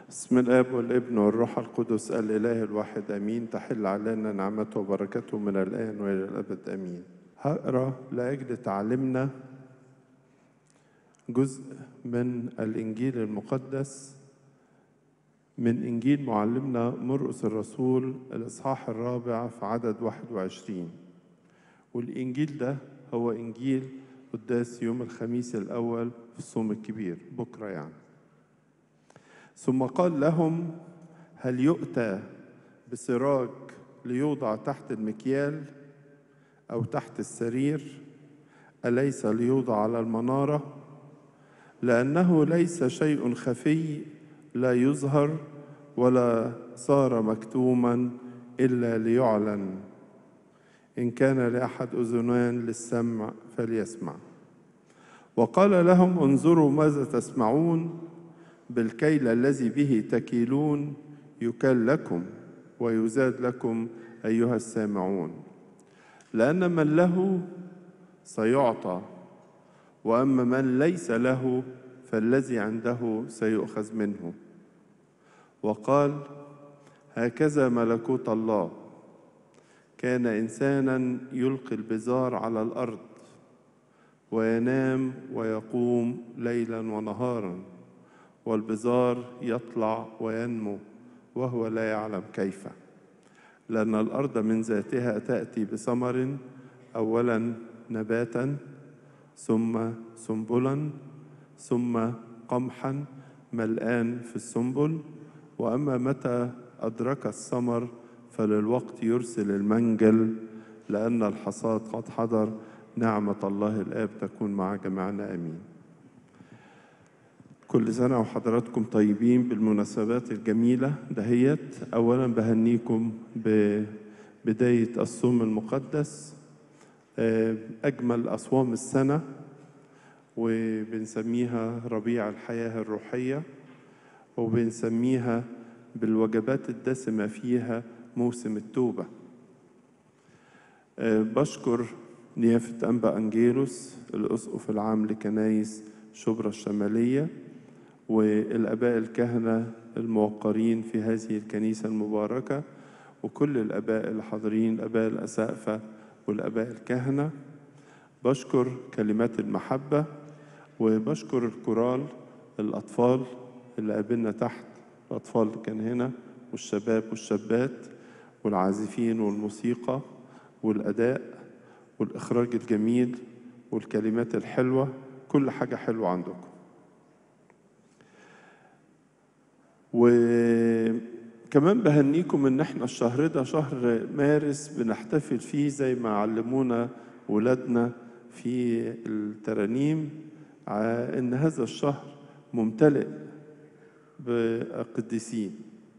بسم الاب والابن والروح القدس الاله الواحد امين تحل علينا نعمته وبركته من الان والى الابد امين هقرا لاجل تعلمنا جزء من الانجيل المقدس من انجيل معلمنا مرقس الرسول الاصحاح الرابع في عدد 21 والانجيل ده هو انجيل قداس يوم الخميس الاول في الصوم الكبير بكره يعني ثم قال لهم هل يؤتى بسراج ليوضع تحت المكيال او تحت السرير اليس ليوضع على المناره لانه ليس شيء خفي لا يظهر ولا صار مكتوما الا ليعلن ان كان لاحد اذنان للسمع فليسمع وقال لهم انظروا ماذا تسمعون بالكيل الذي به تكيلون يكل لكم ويزاد لكم ايها السامعون لان من له سيعطى واما من ليس له فالذي عنده سيؤخذ منه وقال هكذا ملكوت الله كان انسانا يلقي البزار على الارض وينام ويقوم ليلا ونهارا والبزار يطلع وينمو وهو لا يعلم كيف لان الارض من ذاتها تاتي بثمر اولا نباتا ثم سنبلا ثم قمحا ملآن في السنبل واما متى ادرك الثمر فللوقت يرسل المنجل لان الحصاد قد حضر نعمه الله الاب تكون مع جميعنا امين كل سنة وحضراتكم طيبين بالمناسبات الجميلة دهيت أولا بهنيكم ببداية الصوم المقدس أجمل أصوام السنة وبنسميها ربيع الحياة الروحية وبنسميها بالوجبات الدسمة فيها موسم التوبة بشكر نيافة أنبا أنجيروس الأسقف العام لكنايس شبرا الشمالية والآباء الكهنة الموقرين في هذه الكنيسة المباركة وكل الآباء اللي حاضرين الآباء الأسقفة والآباء الكهنة بشكر كلمات المحبة وبشكر الكورال الأطفال اللي قابلنا تحت الأطفال اللي كان هنا والشباب والشابات والعازفين والموسيقى والأداء والإخراج الجميل والكلمات الحلوة كل حاجة حلوة عندكم وكمان بهنيكم ان احنا الشهر ده شهر مارس بنحتفل فيه زي ما علمونا ولادنا في الترانيم ان هذا الشهر ممتلئ بالقديسين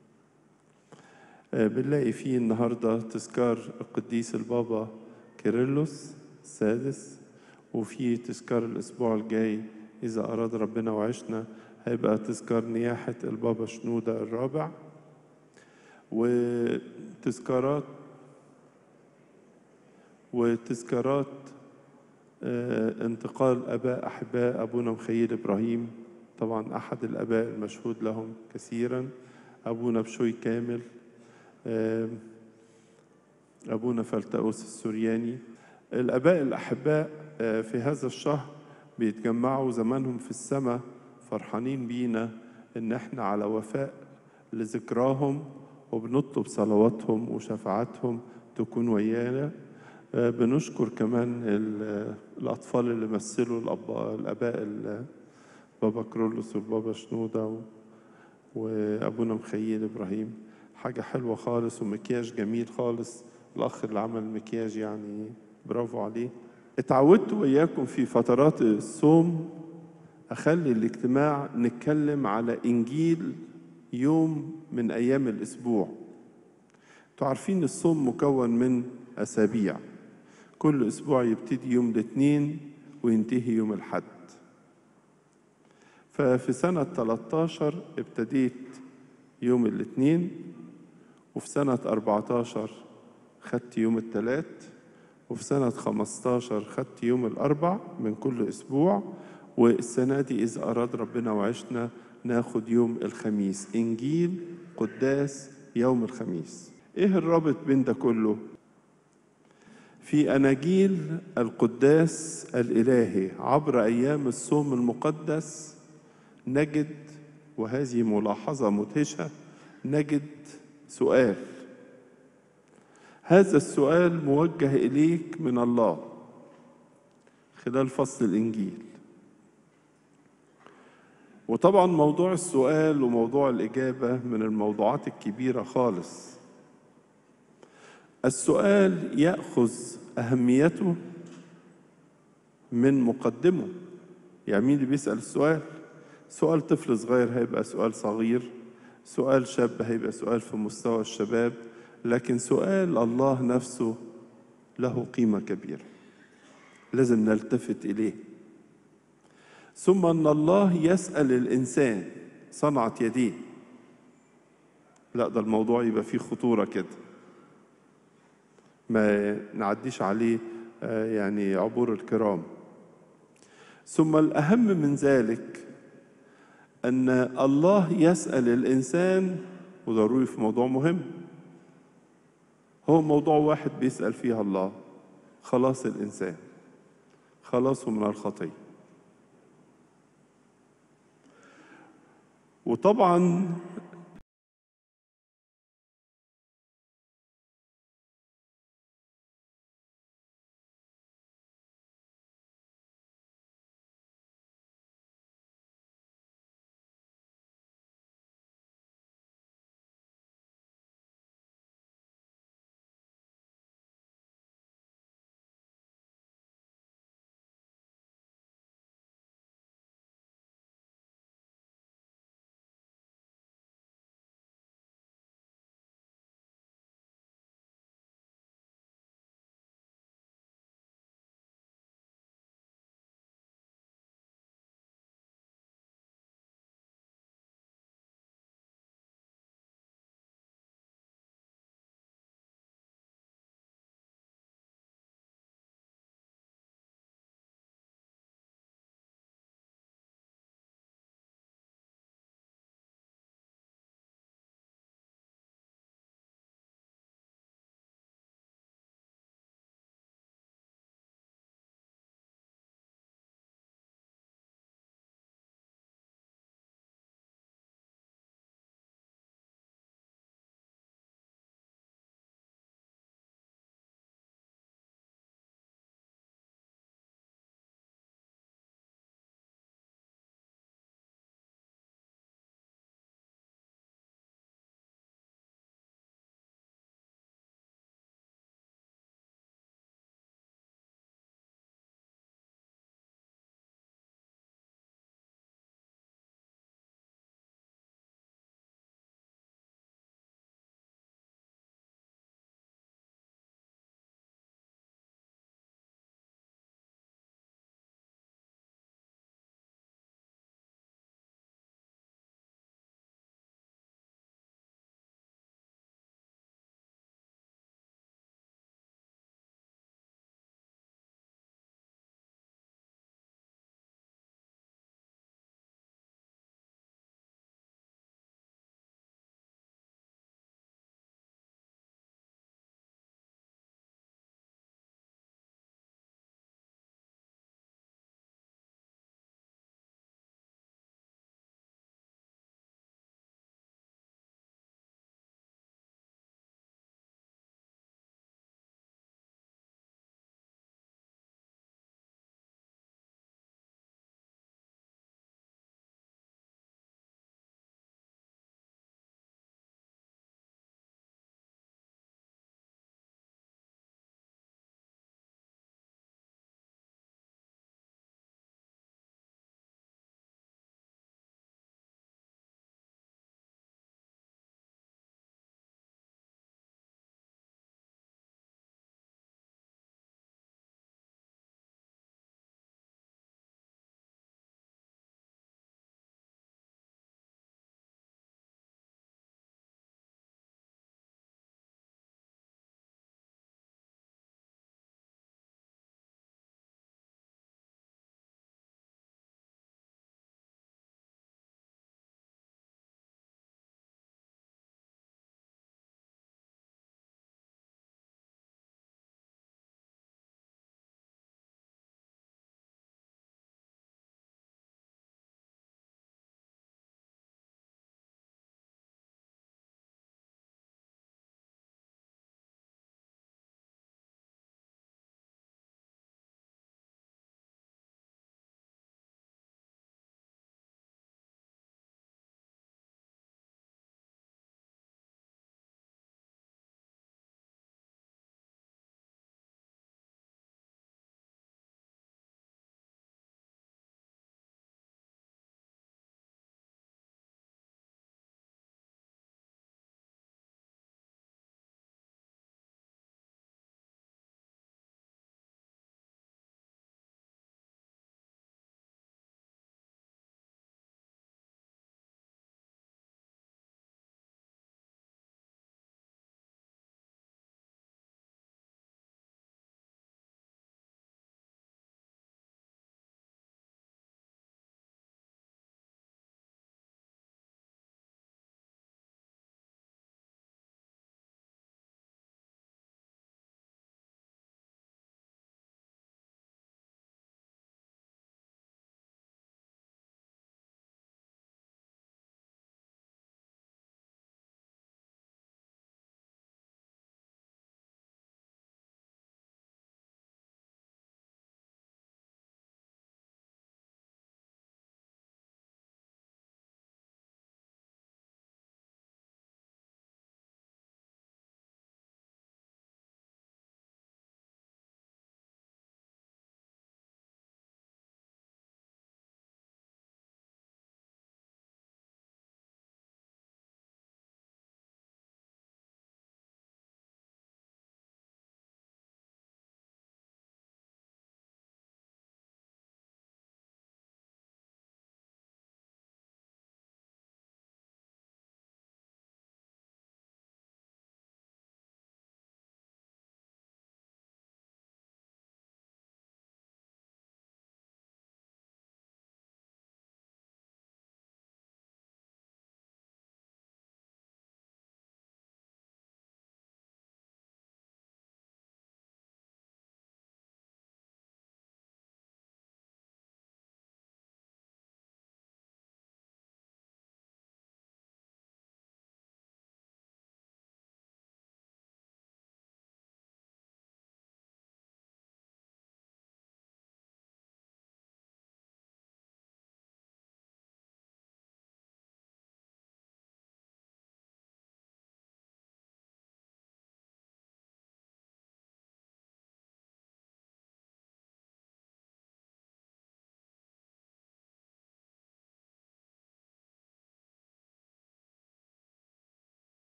بنلاقي فيه النهارده تذكار القديس البابا كيرلس السادس وفي تذكار الاسبوع الجاي اذا اراد ربنا وعشنا هيبقى تذكار نياحة البابا شنودة الرابع وتذكارات وتذكارات انتقال أباء أحباء أبونا مخيل إبراهيم طبعا أحد الأباء المشهود لهم كثيرا أبونا بشوي كامل أبونا فلتأوس السورياني الأباء الأحباء في هذا الشهر بيتجمعوا زمانهم في السماء فرحانين بينا ان احنا على وفاء لذكراهم وبنطلب صلواتهم وشفاعتهم تكون ويانا بنشكر كمان الاطفال اللي مثلوا الاباء بابا كرولوس والبابا شنوده وابونا مخيل ابراهيم حاجه حلوه خالص ومكياج جميل خالص الاخ اللي عمل المكياج يعني برافو عليه اتعودت وياكم في فترات الصوم أخلي الاجتماع نتكلم على إنجيل يوم من أيام الأسبوع انتوا عارفين الصوم مكون من أسابيع كل أسبوع يبتدي يوم الاثنين وينتهي يوم الحد ففي سنة 13 ابتديت يوم الاثنين وفي سنة 14 خدت يوم الثلاث وفي سنة 15 خدت يوم الأربع من كل أسبوع والسنة دي إذا أراد ربنا وعشنا ناخد يوم الخميس إنجيل قداس يوم الخميس إيه الرابط بين ده كله؟ في أناجيل القداس الإلهي عبر أيام الصوم المقدس نجد وهذه ملاحظة مدهشة نجد سؤال هذا السؤال موجه إليك من الله خلال فصل الإنجيل وطبعا موضوع السؤال وموضوع الإجابة من الموضوعات الكبيرة خالص السؤال يأخذ أهميته من مقدمه يعني مين اللي بيسأل السؤال سؤال طفل صغير هيبقى سؤال صغير سؤال شاب هيبقى سؤال في مستوى الشباب لكن سؤال الله نفسه له قيمة كبيرة لازم نلتفت إليه ثم أن الله يسأل الإنسان صنعت يديه لا ده الموضوع يبقى فيه خطورة كده ما نعديش عليه يعني عبور الكرام ثم الأهم من ذلك أن الله يسأل الإنسان وضروري في موضوع مهم هو موضوع واحد بيسأل فيها الله خلاص الإنسان خلاصه من الخطية وطبعا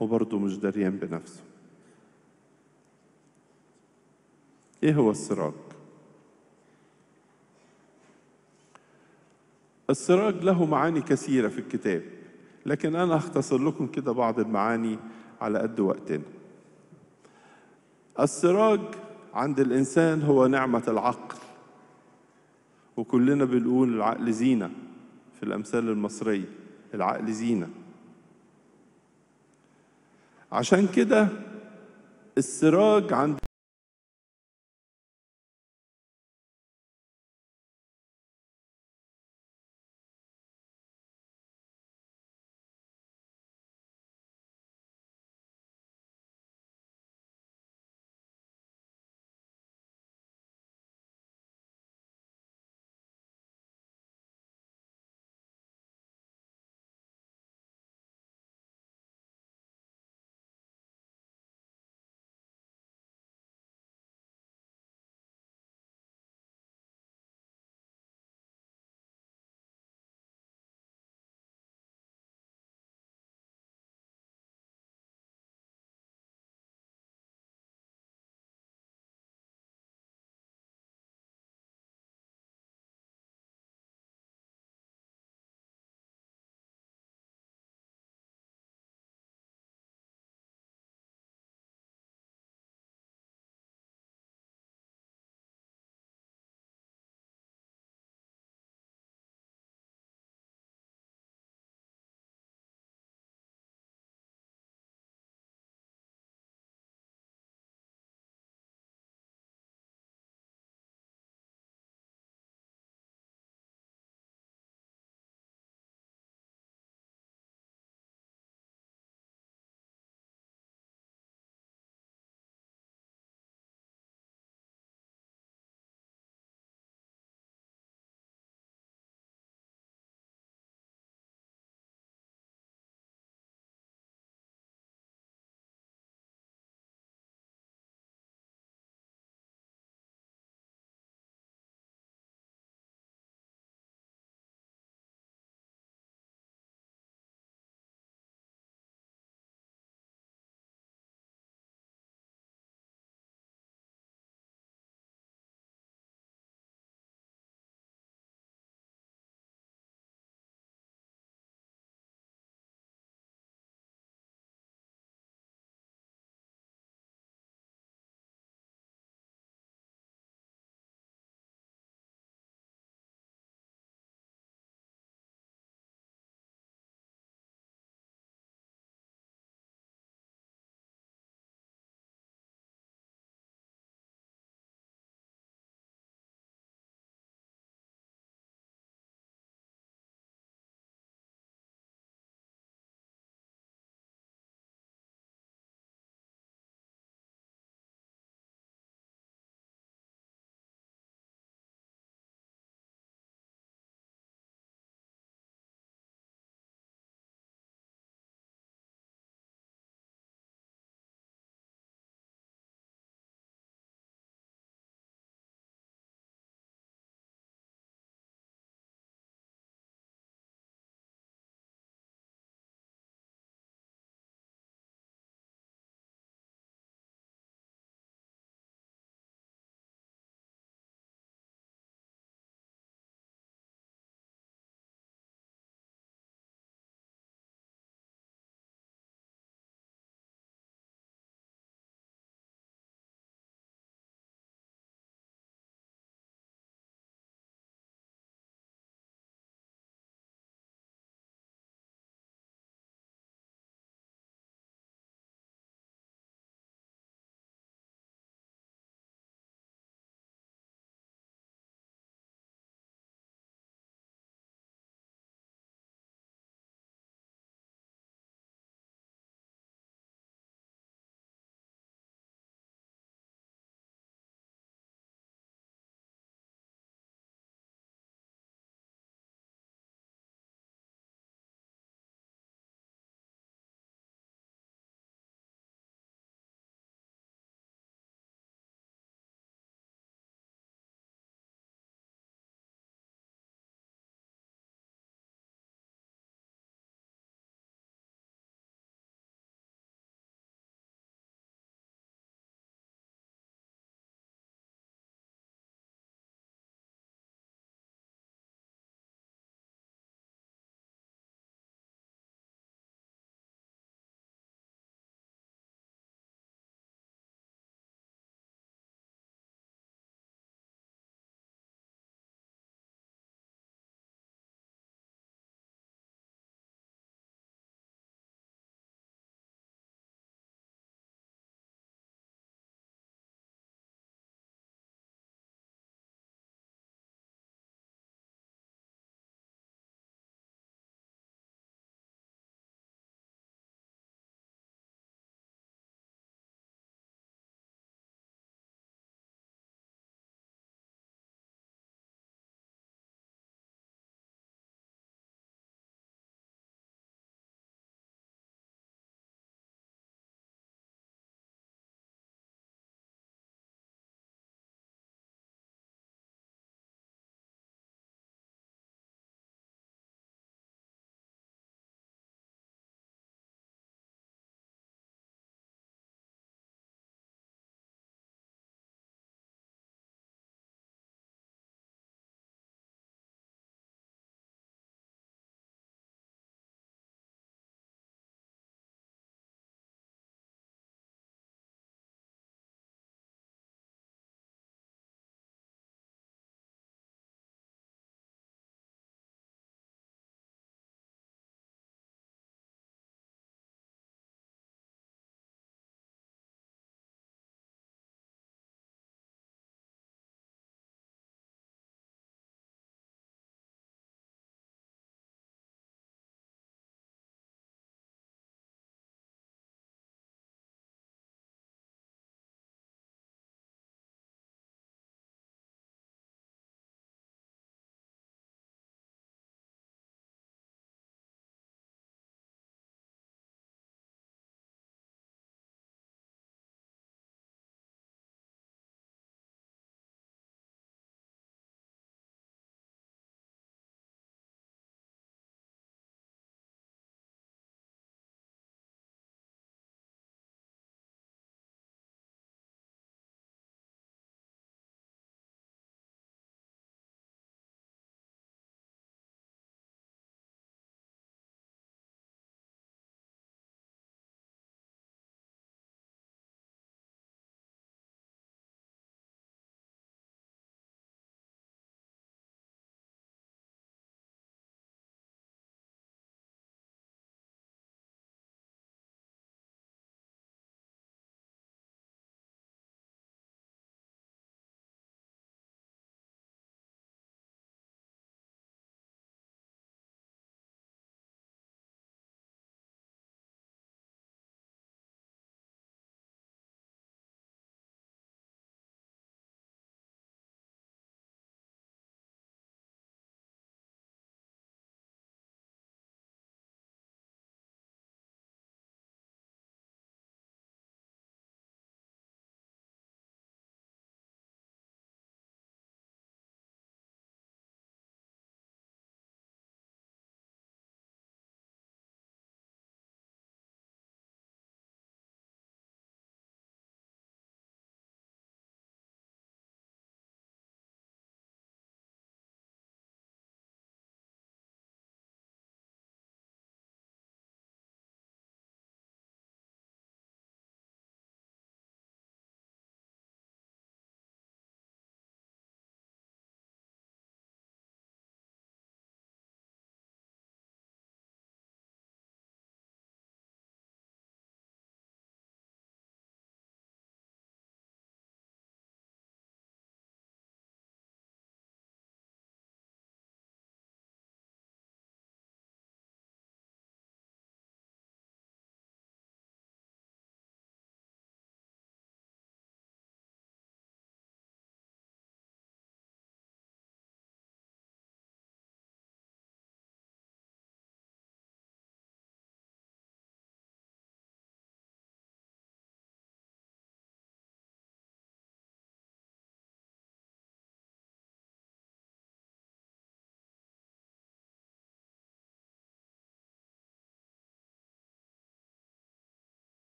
وبرضه مش دريان بنفسه ايه هو السراج السراج له معاني كثيرة في الكتاب لكن أنا هختصر لكم كده بعض المعاني على قد وقتنا السراج عند الإنسان هو نعمة العقل وكلنا بنقول العقل زينة في الأمثال المصرية العقل زينة عشان كده السراج عند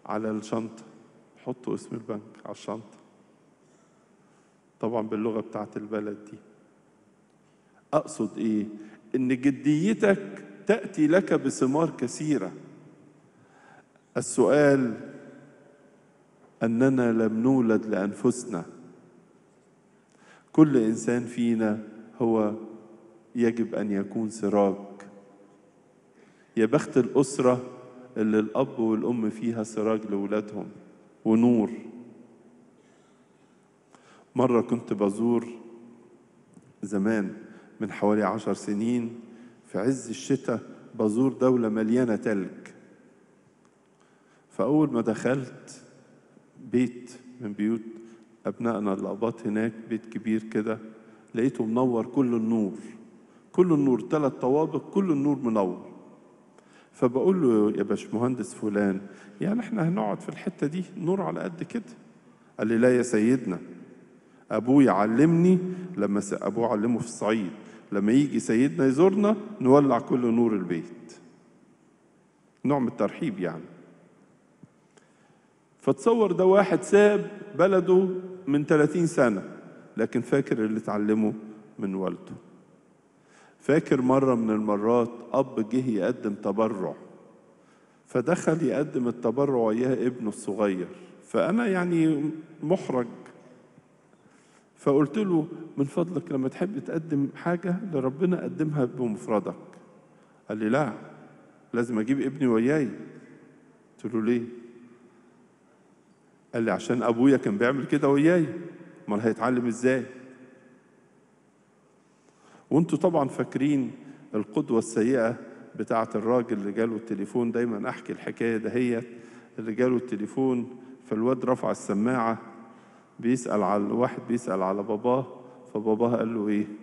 على الشنطة حطوا اسم البنك على الشنطة طبعا باللغة بتاعت البلد دي أقصد إيه؟ إن جديتك تأتي لك بثمار كثيرة السؤال أننا لم نولد لأنفسنا كل إنسان فينا هو يجب أن يكون سراج يا بخت الأسرة اللي الأب والأم فيها سراج لأولادهم ونور مرة كنت بزور زمان من حوالي عشر سنين في عز الشتاء بزور دولة مليانة تلج فأول ما دخلت بيت من بيوت أبنائنا الأباط هناك بيت كبير كده لقيته منور كل النور كل النور ثلاث طوابق كل النور منور فبقول له يا باشمهندس فلان يعني احنا هنقعد في الحتة دي نور على قد كده قال لي لا يا سيدنا أبوي علمني لما س- أبوه علمه في الصعيد لما يجي سيدنا يزورنا نولع كل نور البيت نوع من الترحيب يعني فتصور ده واحد ساب بلده من 30 سنة لكن فاكر اللي اتعلمه من والده فاكر مرة من المرات أب جه يقدم تبرع فدخل يقدم التبرع وياه ابنه الصغير فأنا يعني محرج فقلت له من فضلك لما تحب تقدم حاجة لربنا قدمها بمفردك قال لي لا لازم أجيب ابني وياي قلت له ليه قال لي عشان أبويا كان بيعمل كده وياي امال هيتعلم ازاي وانتوا طبعا فاكرين القدوة السيئة بتاعة الراجل اللي جاله التليفون دايما احكي الحكاية دهيت اللي جاله التليفون فالواد رفع السماعة بيسأل على واحد بيسأل على باباه فباباه قال له ايه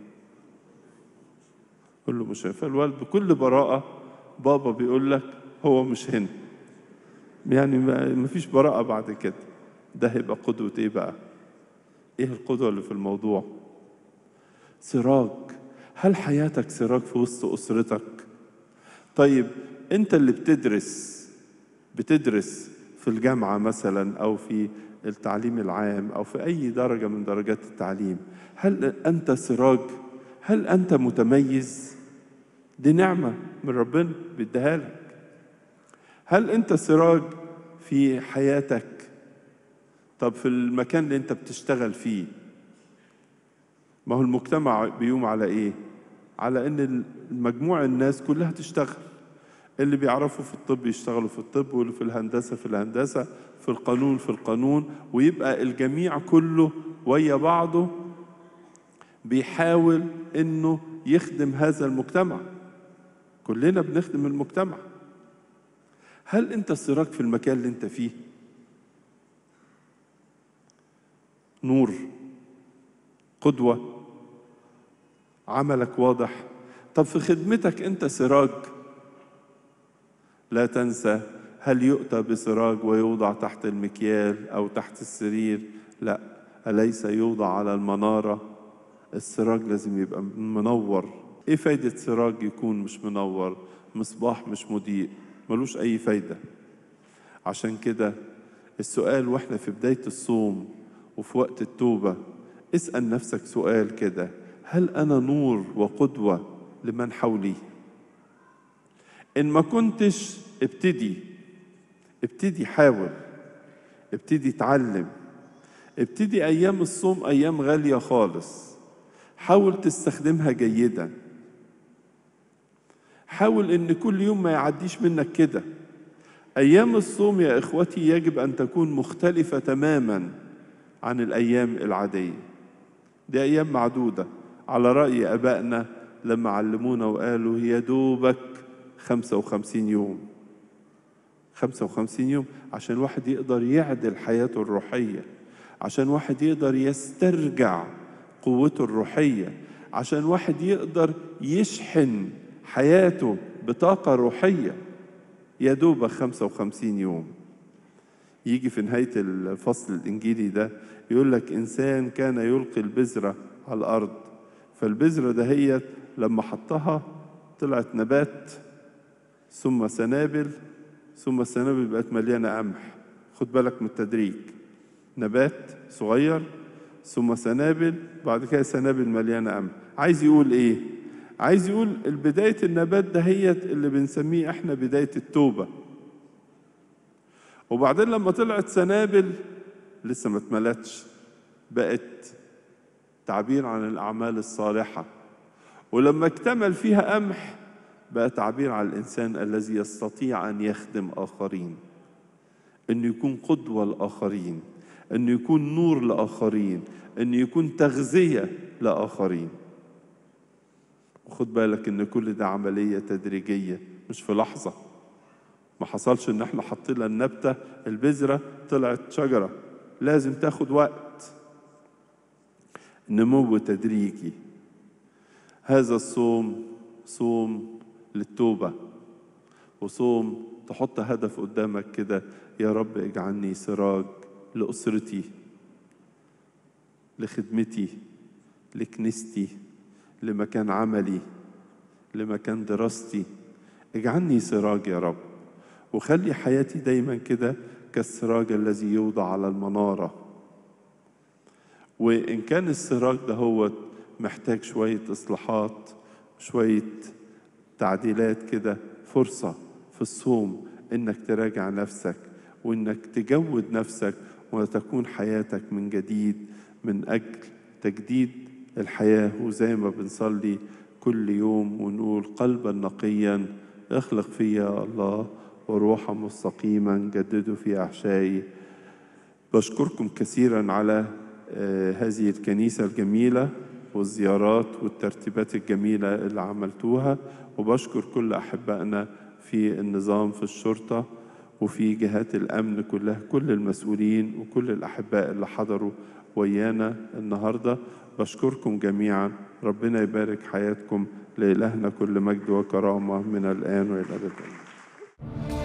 قال له مش هنا فالوالد بكل براءة بابا بيقول لك هو مش هنا يعني ما ما فيش براءة بعد كده ده هيبقى قدوة ايه بقى ايه القدوة اللي في الموضوع سراج هل حياتك سراج في وسط أسرتك طيب انت اللي بتدرس بتدرس في الجامعة مثلا أو في التعليم العام أو في أي درجة من درجات التعليم هل أنت سراج هل أنت متميز دي نعمة من ربنا بيديها لك هل أنت سراج في حياتك طب في المكان اللي أنت بتشتغل فيه ما هو المجتمع بيقوم على إيه على أن المجموع الناس كلها تشتغل اللي بيعرفوا في الطب يشتغلوا في الطب واللي في الهندسة في الهندسة في القانون في القانون ويبقى الجميع كله ويا بعضه بيحاول انه يخدم هذا المجتمع كلنا بنخدم المجتمع هل انت سراج في المكان اللي انت فيه نور قدوة عملك واضح طب في خدمتك انت سراج لا تنسى هل يؤتى بسراج ويوضع تحت المكيال او تحت السرير لا اليس يوضع على المناره السراج لازم يبقى منور ايه فايده سراج يكون مش منور مصباح مش مضيء ملوش اي فايده عشان كده السؤال واحنا في بدايه الصوم وفي وقت التوبه اسال نفسك سؤال كده هل انا نور وقدوه لمن حولي ان ما كنتش ابتدي ابتدي حاول ابتدي اتعلم ابتدي ايام الصوم ايام غاليه خالص حاول تستخدمها جيدا حاول ان كل يوم ما يعديش منك كده ايام الصوم يا اخوتي يجب ان تكون مختلفه تماما عن الايام العاديه دي ايام معدوده على راي ابائنا لما علمونا وقالوا يا دوبك 55 يوم 55 يوم عشان الواحد يقدر يعدل حياته الروحيه عشان واحد يقدر يسترجع قوته الروحيه عشان واحد يقدر يشحن حياته بطاقه روحيه يا دوبك 55 يوم يجي في نهايه الفصل الانجيلي ده يقول لك انسان كان يلقي البذره على الارض فالبذره دهيت لما حطها طلعت نبات ثم سنابل ثم السنابل بقت مليانه قمح خد بالك من التدريج نبات صغير ثم سنابل بعد كده سنابل مليانة قمح عايز يقول ايه عايز يقول بداية النبات ده هي اللي بنسميه احنا بداية التوبة وبعدين لما طلعت سنابل لسه ما اتملتش بقت تعبير عن الأعمال الصالحة ولما اكتمل فيها قمح بقى تعبير عن الإنسان الذي يستطيع أن يخدم آخرين أنه يكون قدوة لآخرين أنه يكون نور لآخرين أنه يكون تغذية لآخرين وخد بالك أن كل ده عملية تدريجية مش في لحظة ما حصلش ان احنا حطينا النبتة البذرة طلعت شجرة لازم تاخد وقت نمو تدريجي هذا الصوم صوم للتوبة وصوم تحط هدف قدامك كده يا رب اجعلني سراج لأسرتي لخدمتي لكنيستي لمكان عملي لمكان دراستي اجعلني سراج يا رب وخلي حياتي دايما كده كالسراج الذي يوضع على المنارة وإن كان السراج ده هو محتاج شوية إصلاحات شوية تعديلات كده فرصة في الصوم إنك تراجع نفسك وإنك تجود نفسك وتكون حياتك من جديد من أجل تجديد الحياة وزي ما بنصلي كل يوم ونقول قلبا نقيا اخلق فيا الله وروحا مستقيما جددوا في أحشائي بشكركم كثيرا على هذه الكنيسة الجميلة والزيارات والترتيبات الجميلة اللي عملتوها وبشكر كل أحبائنا في النظام في الشرطة وفي جهات الأمن كلها كل المسؤولين وكل الأحباء اللي حضروا ويانا النهاردة بشكركم جميعا ربنا يبارك حياتكم لإلهنا كل مجد وكرامة من الآن وإلى الأبد